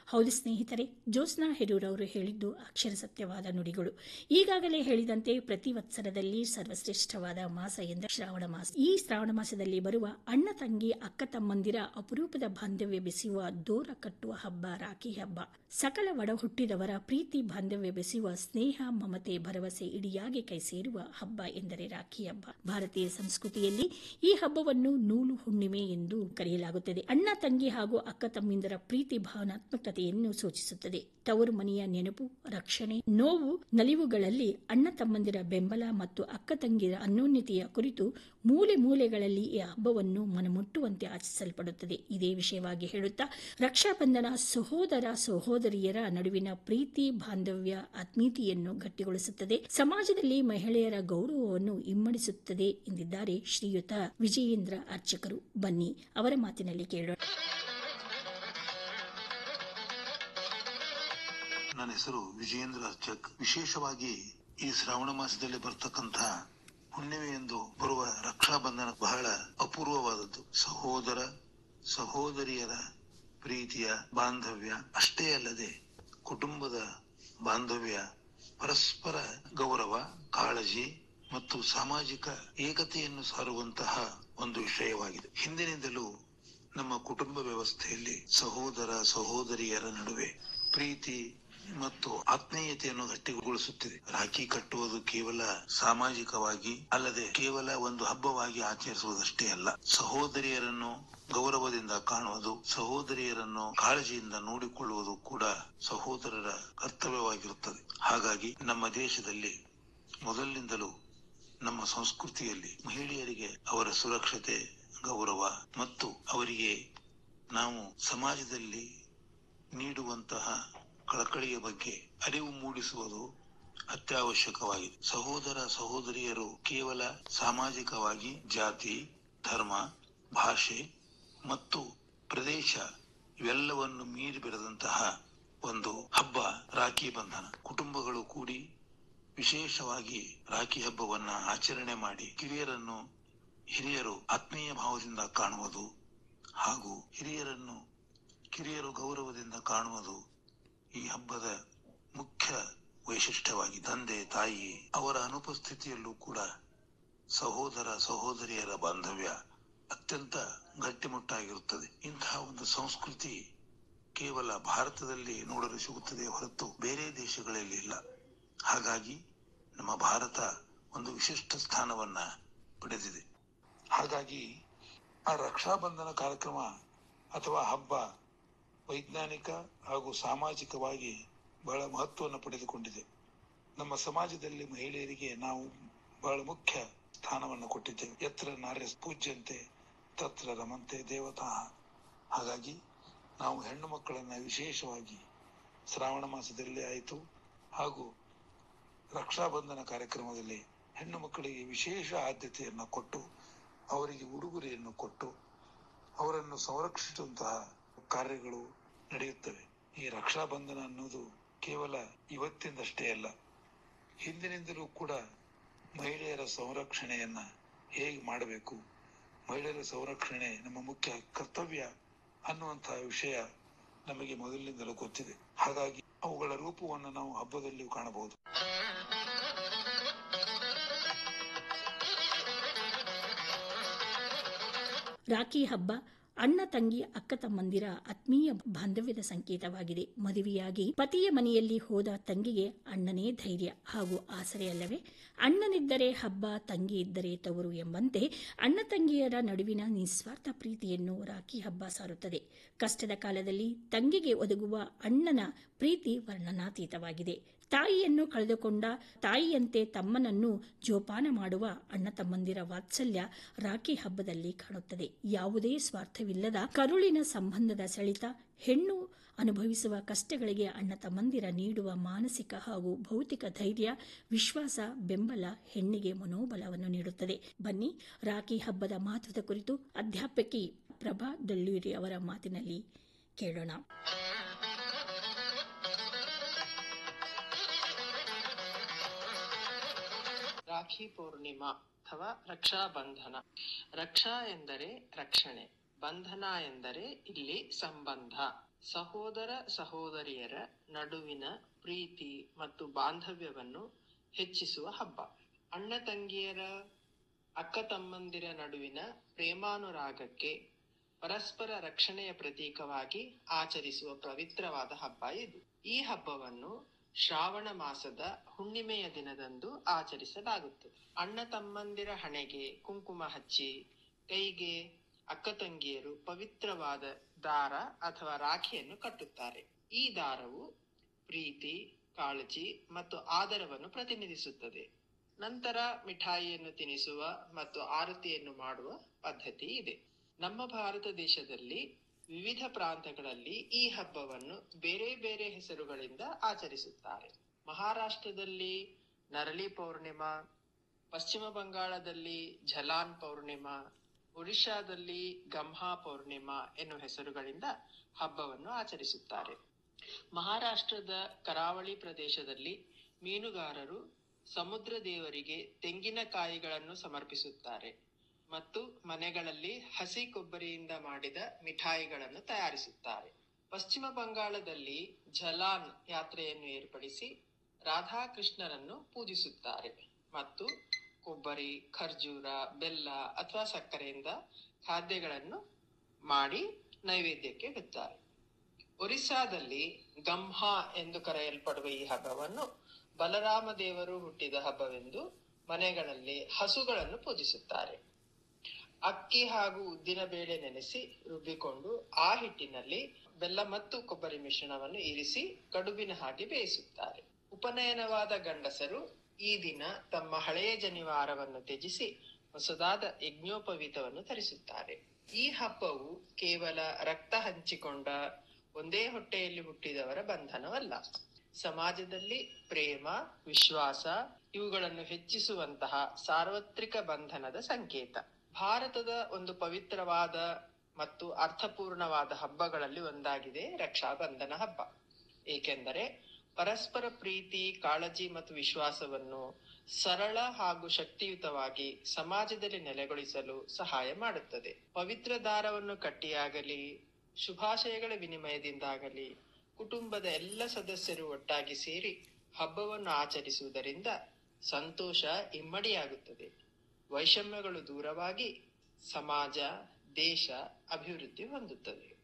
ಹೌದು ಸ್ನೇಹಿತರೆ ಜ್ಯೋತ್ಸ್ನಾ ಹೆರೂರವರು ಹೇಳಿದ್ದು ಅಕ್ಷರ ಸತ್ಯವಾದ ನುಡಿಗಳು ಈಗಾಗಲೇ ಹೇಳಿದಂತೆ ಪ್ರತಿ ವತ್ಸರದಲ್ಲಿ ಸರ್ವಶ್ರೇಷ್ಠವಾದ ಮಾಸ ಎಂದರೆ ಶ್ರಾವಣ ಮಾಸ ಈ ಶ್ರಾವಣ ಮಾಸದಲ್ಲಿ ಬರುವ ಅಣ್ಣ ತಂಗಿ ಅಕ್ಕ ತಮ್ಮಂದಿರ ಅಪರೂಪದ ಬಾಂಧವ್ಯ ಬೆಸೆಯುವ ದೂರ ಕಟ್ಟುವ ಹಬ್ಬ ರಾಖಿ ಹಬ್ಬ ಸಕಲ ಒಡ ಹುಟ್ಟಿದವರ ಪ್ರೀತಿ ಬಾಂಧವ್ಯ ಬೆಸೆಯುವ ಸ್ನೇಹ ಮಮತೆ ಭರವಸೆ ಇಡಿಯಾಗಿ ಕೈ ಸೇರುವ ಹಬ್ಬ ಎಂದರೆ ರಾಖಿ ಹಬ್ಬ ಭಾರತೀಯ ಸಂಸ್ಕೃತಿಯಲ್ಲಿ ಈ ಹಬ್ಬವನ್ನು ನೂಲು ಹುಣ್ಣಿಮೆ ಎಂದು ಕರೆಯಲಾಗುತ್ತದೆ ಅಣ್ಣ ತಂಗಿ ಹಾಗೂ ಅಕ್ಕ ತಮ್ಮಿಂದರ ಪ್ರೀತಿ ಭಾವನಾತ್ಮಕತೆಯನ್ನು ಸೂಚಿಸುತ್ತದೆ ತವರು ಮನೆಯ ನೆನಪು ರಕ್ಷಣೆ ನೋವು ನಲಿವುಗಳಲ್ಲಿ ಅಣ್ಣ ತಮ್ಮಂದಿರ ಬೆಂಬಲ ಮತ್ತು ಅಕ್ಕ ತಂಗಿರ ಅನ್ಯೋನ್ಯತೆಯ ಕುರಿತು ಮೂಲೆ ಮೂಲೆಗಳಲ್ಲಿ ಈ ಹಬ್ಬವನ್ನು ಮನಮುಟ್ಟುವಂತೆ ಆಚರಿಸಲ್ಪಡುತ್ತದೆ ಇದೇ ವಿಷಯವಾಗಿ ಹೇಳುತ್ತಾ ರಕ್ಷಾಬಂಧನ ಸಹೋದರ ಸಹೋದರಿಯರ ನಡುವಿನ ಪ್ರೀತಿ ಬಾಂಧವ್ಯ ಆತ್ಮೀಯತೆಯನ್ನು ಗಟ್ಟಿಗೊಳಿಸುತ್ತದೆ ಸಮಾಜದಲ್ಲಿ ಮಹಿಳೆಯರ ಗೌರವವನ್ನು ಇಮ್ಮಡಿಸುತ್ತದೆ ಎಂದಿದ್ದಾರೆ ಶ್ರೀಯುತ ವಿಜಯೇಂದ್ರ ಅರ್ಚಕರು ಬನ್ನಿ ಅವರ ಮಾತಿನಲ್ಲಿ ಕೇಳೋಣ ನನ್ನ ಹೆಸರು ವಿಜಯೇಂದ್ರ ಅರ್ಚಕ್ ವಿಶೇಷವಾಗಿ ಈ ಶ್ರಾವಣ ಮಾಸದಲ್ಲಿ ಬರ್ತಕ್ಕಂಥ ಹುಣ್ಣಿಮೆ ಎಂದು ಬರುವ ರಕ್ಷಾಬಂಧನ ಬಹಳ ಅಪೂರ್ವವಾದದ್ದು ಸಹೋದರ ಸಹೋದರಿಯರ ಪ್ರೀತಿಯ ಬಾಂಧವ್ಯ ಅಷ್ಟೇ ಅಲ್ಲದೆ ಕುಟುಂಬದ ಬಾಂಧವ್ಯ ಪರಸ್ಪರ ಗೌರವ ಕಾಳಜಿ ಮತ್ತು ಸಾಮಾಜಿಕ ಏಕತೆಯನ್ನು ಸಾರುವಂತಹ ಒಂದು ವಿಷಯವಾಗಿದೆ ಹಿಂದಿನಿಂದಲೂ ನಮ್ಮ ಕುಟುಂಬ ವ್ಯವಸ್ಥೆಯಲ್ಲಿ ಸಹೋದರ ಸಹೋದರಿಯರ ನಡುವೆ ಪ್ರೀತಿ ಮತ್ತು ಆತ್ಮೀಯತೆಯನ್ನು ಗಟ್ಟಿಗೊಳಿಸುತ್ತಿದೆ ರಾಖಿ ಕಟ್ಟುವುದು ಕೇವಲ ಸಾಮಾಜಿಕವಾಗಿ ಅಲ್ಲದೆ ಕೇವಲ ಒಂದು ಹಬ್ಬವಾಗಿ ಆಚರಿಸುವುದಷ್ಟೇ ಅಲ್ಲ ಸಹೋದರಿಯರನ್ನು ಗೌರವದಿಂದ ಕಾಣುವುದು ಸಹೋದರಿಯರನ್ನು ಕಾಳಜಿಯಿಂದ ನೋಡಿಕೊಳ್ಳುವುದು ಕೂಡ ಸಹೋದರರ ಕರ್ತವ್ಯವಾಗಿರುತ್ತದೆ ಹಾಗಾಗಿ ನಮ್ಮ ದೇಶದಲ್ಲಿ ಮೊದಲಿನಿಂದಲೂ ನಮ್ಮ ಸಂಸ್ಕೃತಿಯಲ್ಲಿ ಮಹಿಳೆಯರಿಗೆ ಅವರ ಸುರಕ್ಷತೆ ಗೌರವ ಮತ್ತು ಅವರಿಗೆ ನಾವು ಸಮಾಜದಲ್ಲಿ ನೀಡುವಂತಹ ಕಳಕಳಿಯ ಬಗ್ಗೆ ಅರಿವು ಮೂಡಿಸುವುದು ಅತ್ಯವಶ್ಯಕವಾಗಿದೆ ಸಹೋದರ ಸಹೋದರಿಯರು ಕೇವಲ ಸಾಮಾಜಿಕವಾಗಿ ಜಾತಿ ಧರ್ಮ ಭಾಷೆ ಮತ್ತು ಪ್ರದೇಶ ಇವೆಲ್ಲವನ್ನು ಮೀರಿ ಬೆಳೆದಂತಹ ಒಂದು ಹಬ್ಬ ರಾಖಿ ಬಂಧನ ಕುಟುಂಬಗಳು ಕೂಡಿ ವಿಶೇಷವಾಗಿ ರಾಖಿ ಹಬ್ಬವನ್ನ ಆಚರಣೆ ಮಾಡಿ ಕಿರಿಯರನ್ನು ಹಿರಿಯರು ಆತ್ಮೀಯ ಭಾವದಿಂದ ಕಾಣುವುದು ಹಾಗೂ ಹಿರಿಯರನ್ನು ಕಿರಿಯರು ಗೌರವದಿಂದ ಕಾಣುವುದು ಈ ಹಬ್ಬದ ಮುಖ್ಯ ವೈಶಿಷ್ಟ್ಯವಾಗಿ ತಂದೆ ತಾಯಿ ಅವರ ಅನುಪಸ್ಥಿತಿಯಲ್ಲೂ ಕೂಡ ಸಹೋದರ ಸಹೋದರಿಯರ ಬಾಂಧವ್ಯ ಅತ್ಯಂತ ಗಟ್ಟಿಮುಟ್ಟಾಗಿರುತ್ತದೆ ಇಂತಹ ಒಂದು ಸಂಸ್ಕೃತಿ ಕೇವಲ ಭಾರತದಲ್ಲಿ ನೋಡಲು ಸಿಗುತ್ತದೆ ಹೊರತು ಬೇರೆ ದೇಶಗಳಲ್ಲಿ ಇಲ್ಲ ಹಾಗಾಗಿ ನಮ್ಮ ಭಾರತ ಒಂದು ವಿಶಿಷ್ಟ ಸ್ಥಾನವನ್ನ ಪಡೆದಿದೆ ಹಾಗಾಗಿ ಆ ರಕ್ಷಾಬಂಧನ ಕಾರ್ಯಕ್ರಮ ಅಥವಾ ಹಬ್ಬ ವೈಜ್ಞಾನಿಕ ಹಾಗೂ ಸಾಮಾಜಿಕವಾಗಿ ಬಹಳ ಮಹತ್ವವನ್ನು ಪಡೆದುಕೊಂಡಿದೆ ನಮ್ಮ ಸಮಾಜದಲ್ಲಿ ಮಹಿಳೆಯರಿಗೆ ನಾವು ಬಹಳ ಮುಖ್ಯ ಸ್ಥಾನವನ್ನು ಕೊಟ್ಟಿದ್ದೇವೆ ಎತ್ರ ನಾರ್ಯ ಪೂಜ್ಯಂತೆ ತತ್ರ ರಮಂತೆ ದೇವತಾ ಹಾಗಾಗಿ ನಾವು ಹೆಣ್ಣು ಮಕ್ಕಳನ್ನ ವಿಶೇಷವಾಗಿ ಶ್ರಾವಣ ಮಾಸದಲ್ಲಿ ಆಯಿತು ಹಾಗೂ ರಕ್ಷಾಬಂಧನ ಕಾರ್ಯಕ್ರಮದಲ್ಲಿ ಹೆಣ್ಣು ಮಕ್ಕಳಿಗೆ ವಿಶೇಷ ಆದ್ಯತೆಯನ್ನು ಕೊಟ್ಟು ಅವರಿಗೆ ಉಡುಗೊರೆಯನ್ನು ಕೊಟ್ಟು ಅವರನ್ನು ಸಂರಕ್ಷಿಸುವಂತಹ ಕಾರ್ಯಗಳು ನಡೆಯುತ್ತವೆ ಈ ರಕ್ಷಾಬಂಧನ ಅನ್ನೋದು ಕೇವಲ ಇವತ್ತಿಂದಷ್ಟೇ ಅಲ್ಲ ಹಿಂದಿನಿಂದಲೂ ಕೂಡ ಮಹಿಳೆಯರ ಸಂರಕ್ಷಣೆಯನ್ನ ಹೇಗೆ ಮಾಡಬೇಕು ಮಹಿಳೆಯರ ಸಂರಕ್ಷಣೆ ನಮ್ಮ ಮುಖ್ಯ ಕರ್ತವ್ಯ ಅನ್ನುವಂತಹ ವಿಷಯ ನಮಗೆ ಮೊದಲಿನಿಂದಲೂ ಗೊತ್ತಿದೆ ಹಾಗಾಗಿ ಅವುಗಳ ರೂಪವನ್ನು ನಾವು ಹಬ್ಬದಲ್ಲಿಯೂ ಕಾಣಬಹುದು ರಾಖಿ ಹಬ್ಬ ಅಣ್ಣ ತಂಗಿ ಅಕ್ಕ ತಮ್ಮಂದಿರ ಆತ್ಮೀಯ ಬಾಂಧವ್ಯದ ಸಂಕೇತವಾಗಿದೆ ಮದುವೆಯಾಗಿ ಪತಿಯ ಮನೆಯಲ್ಲಿ ಹೋದ ತಂಗಿಗೆ ಅಣ್ಣನೇ ಧೈರ್ಯ ಹಾಗೂ ಆಸರೆ ಅಲ್ಲವೇ ಅಣ್ಣನಿದ್ದರೆ ಹಬ್ಬ ತಂಗಿ ಇದ್ದರೆ ತವರು ಎಂಬಂತೆ ಅಣ್ಣ ತಂಗಿಯರ ನಡುವಿನ ನಿಸ್ವಾರ್ಥ ಪ್ರೀತಿಯನ್ನು ರಾಖಿ ಹಬ್ಬ ಸಾರುತ್ತದೆ ಕಷ್ಟದ ಕಾಲದಲ್ಲಿ ತಂಗಿಗೆ ಒದಗುವ ಅಣ್ಣನ ಪ್ರೀತಿ ವರ್ಣನಾತೀತವಾಗಿದೆ ತಾಯಿಯನ್ನು ಕಳೆದುಕೊಂಡ ತಾಯಿಯಂತೆ ತಮ್ಮನನ್ನು ಜೋಪಾನ ಮಾಡುವ ಅಣ್ಣ ತಮ್ಮಂದಿರ ವಾತ್ಸಲ್ಯ ರಾಖಿ ಹಬ್ಬದಲ್ಲಿ ಕಾಣುತ್ತದೆ ಯಾವುದೇ ಸ್ವಾರ್ಥವಿಲ್ಲದ ಕರುಳಿನ ಸಂಬಂಧದ ಸೆಳೆತ ಹೆಣ್ಣು ಅನುಭವಿಸುವ ಕಷ್ಟಗಳಿಗೆ ಅಣ್ಣ ತಮ್ಮಂದಿರ ನೀಡುವ ಮಾನಸಿಕ ಹಾಗೂ ಭೌತಿಕ ಧೈರ್ಯ ವಿಶ್ವಾಸ ಬೆಂಬಲ ಹೆಣ್ಣಿಗೆ ಮನೋಬಲವನ್ನು ನೀಡುತ್ತದೆ ಬನ್ನಿ ರಾಖಿ ಹಬ್ಬದ ಮಹತ್ವದ ಕುರಿತು ಅಧ್ಯಾಪಕಿ ಪ್ರಭಾ ದಳ್ಳೂರಿ ಅವರ ಮಾತಿನಲ್ಲಿ ಕೇಳೋಣ ರಾಖಿ ಪೂರ್ಣಿಮಾ ಅಥವಾ ರಕ್ಷಾಬಂಧನ ರಕ್ಷಾ ಎಂದರೆ ರಕ್ಷಣೆ ಬಂಧನ ಎಂದರೆ ಇಲ್ಲಿ ಸಂಬಂಧ ಸಹೋದರ ಸಹೋದರಿಯರ ನಡುವಿನ ಪ್ರೀತಿ ಮತ್ತು ಬಾಂಧವ್ಯವನ್ನು ಹೆಚ್ಚಿಸುವ ಹಬ್ಬ ಅಣ್ಣ ತಂಗಿಯರ ಅಕ್ಕ ತಮ್ಮಂದಿರ ನಡುವಿನ ಪ್ರೇಮಾನುರಾಗಕ್ಕೆ ಪರಸ್ಪರ ರಕ್ಷಣೆಯ ಪ್ರತೀಕವಾಗಿ ಆಚರಿಸುವ ಪವಿತ್ರವಾದ ಹಬ್ಬ ಇದು ಈ ಹಬ್ಬವನ್ನು ಶ್ರಾವಣ ಮಾಸದ ಹುಣ್ಣಿಮೆಯ ದಿನದಂದು ಆಚರಿಸಲಾಗುತ್ತದೆ ಅಣ್ಣ ತಮ್ಮಂದಿರ ಹಣೆಗೆ ಕುಂಕುಮ ಹಚ್ಚಿ ಕೈಗೆ ಅಕ್ಕ ತಂಗಿಯರು ಪವಿತ್ರವಾದ ದಾರ ಅಥವಾ ರಾಖಿಯನ್ನು ಕಟ್ಟುತ್ತಾರೆ ಈ ದಾರವು ಪ್ರೀತಿ ಕಾಳಜಿ ಮತ್ತು ಆದರವನ್ನು ಪ್ರತಿನಿಧಿಸುತ್ತದೆ ನಂತರ ಮಿಠಾಯಿಯನ್ನು ತಿನಿಸುವ ಮತ್ತು ಆರತಿಯನ್ನು ಮಾಡುವ ಪದ್ಧತಿ ಇದೆ ನಮ್ಮ ಭಾರತ ದೇಶದಲ್ಲಿ ವಿವಿಧ ಪ್ರಾಂತಗಳಲ್ಲಿ ಈ ಹಬ್ಬವನ್ನು ಬೇರೆ ಬೇರೆ ಹೆಸರುಗಳಿಂದ ಆಚರಿಸುತ್ತಾರೆ ಮಹಾರಾಷ್ಟ್ರದಲ್ಲಿ ನರಳಿ ಪೌರ್ಣಿಮಾ ಪಶ್ಚಿಮ ಬಂಗಾಳದಲ್ಲಿ ಝಲಾನ್ ಪೌರ್ಣಿಮಾ ಒಡಿಶಾದಲ್ಲಿ ಗಂಹಾ ಪೌರ್ಣಿಮಾ ಎನ್ನುವ ಹೆಸರುಗಳಿಂದ ಹಬ್ಬವನ್ನು ಆಚರಿಸುತ್ತಾರೆ ಮಹಾರಾಷ್ಟ್ರದ ಕರಾವಳಿ ಪ್ರದೇಶದಲ್ಲಿ ಮೀನುಗಾರರು ಸಮುದ್ರ ದೇವರಿಗೆ ತೆಂಗಿನಕಾಯಿಗಳನ್ನು ಸಮರ್ಪಿಸುತ್ತಾರೆ ಮತ್ತು ಮನೆಗಳಲ್ಲಿ ಹಸಿ ಕೊಬ್ಬರಿಯಿಂದ ಮಾಡಿದ ಮಿಠಾಯಿಗಳನ್ನು ತಯಾರಿಸುತ್ತಾರೆ ಪಶ್ಚಿಮ ಬಂಗಾಳದಲ್ಲಿ ಝಲಾನ್ ಯಾತ್ರೆಯನ್ನು ಏರ್ಪಡಿಸಿ ರಾಧಾಕೃಷ್ಣರನ್ನು ಪೂಜಿಸುತ್ತಾರೆ ಮತ್ತು ಕೊಬ್ಬರಿ ಖರ್ಜೂರ ಬೆಲ್ಲ ಅಥವಾ ಸಕ್ಕರೆಯಿಂದ ಖಾದ್ಯಗಳನ್ನು ಮಾಡಿ ನೈವೇದ್ಯಕ್ಕೆ ಇಡುತ್ತಾರೆ ಒರಿಸ್ಸಾದಲ್ಲಿ ಗಂಹಾ ಎಂದು ಕರೆಯಲ್ಪಡುವ ಈ ಹಬ್ಬವನ್ನು ಬಲರಾಮ ದೇವರು ಹುಟ್ಟಿದ ಹಬ್ಬವೆಂದು ಮನೆಗಳಲ್ಲಿ ಹಸುಗಳನ್ನು ಪೂಜಿಸುತ್ತಾರೆ ಅಕ್ಕಿ ಹಾಗೂ ಉದ್ದಿನ ಬೇಳೆ ನೆನೆಸಿ ರುಬ್ಬಿಕೊಂಡು ಆ ಹಿಟ್ಟಿನಲ್ಲಿ ಬೆಲ್ಲ ಮತ್ತು ಕೊಬ್ಬರಿ ಮಿಶ್ರಣವನ್ನು ಇರಿಸಿ ಕಡುಬಿನ ಹಾಗೆ ಬೇಯಿಸುತ್ತಾರೆ ಉಪನಯನವಾದ ಗಂಡಸರು ಈ ದಿನ ತಮ್ಮ ಹಳೆಯ ಜನಿವಾರವನ್ನು ತ್ಯಜಿಸಿ ಹೊಸದಾದ ಯಜ್ಞೋಪವೀತವನ್ನು ಧರಿಸುತ್ತಾರೆ ಈ ಹಬ್ಬವು ಕೇವಲ ರಕ್ತ ಹಂಚಿಕೊಂಡ ಒಂದೇ ಹೊಟ್ಟೆಯಲ್ಲಿ ಹುಟ್ಟಿದವರ ಬಂಧನವಲ್ಲ ಸಮಾಜದಲ್ಲಿ ಪ್ರೇಮ ವಿಶ್ವಾಸ ಇವುಗಳನ್ನು ಹೆಚ್ಚಿಸುವಂತಹ ಸಾರ್ವತ್ರಿಕ ಬಂಧನದ ಸಂಕೇತ ಭಾರತದ ಒಂದು ಪವಿತ್ರವಾದ ಮತ್ತು ಅರ್ಥಪೂರ್ಣವಾದ ಹಬ್ಬಗಳಲ್ಲಿ ಒಂದಾಗಿದೆ ರಕ್ಷಾಬಂಧನ ಹಬ್ಬ ಏಕೆಂದರೆ ಪರಸ್ಪರ ಪ್ರೀತಿ ಕಾಳಜಿ ಮತ್ತು ವಿಶ್ವಾಸವನ್ನು ಸರಳ ಹಾಗೂ ಶಕ್ತಿಯುತವಾಗಿ ಸಮಾಜದಲ್ಲಿ ನೆಲೆಗೊಳಿಸಲು ಸಹಾಯ ಮಾಡುತ್ತದೆ ಪವಿತ್ರ ದಾರವನ್ನು ಕಟ್ಟಿಯಾಗಲಿ ಶುಭಾಶಯಗಳ ವಿನಿಮಯದಿಂದಾಗಲಿ ಕುಟುಂಬದ ಎಲ್ಲ ಸದಸ್ಯರು ಒಟ್ಟಾಗಿ ಸೇರಿ ಹಬ್ಬವನ್ನು ಆಚರಿಸುವುದರಿಂದ ಸಂತೋಷ ಇಮ್ಮಡಿಯಾಗುತ್ತದೆ ವೈಷಮ್ಯಗಳು ದೂರವಾಗಿ ಸಮಾಜ ದೇಶ ಅಭಿವೃದ್ಧಿ ಹೊಂದುತ್ತದೆ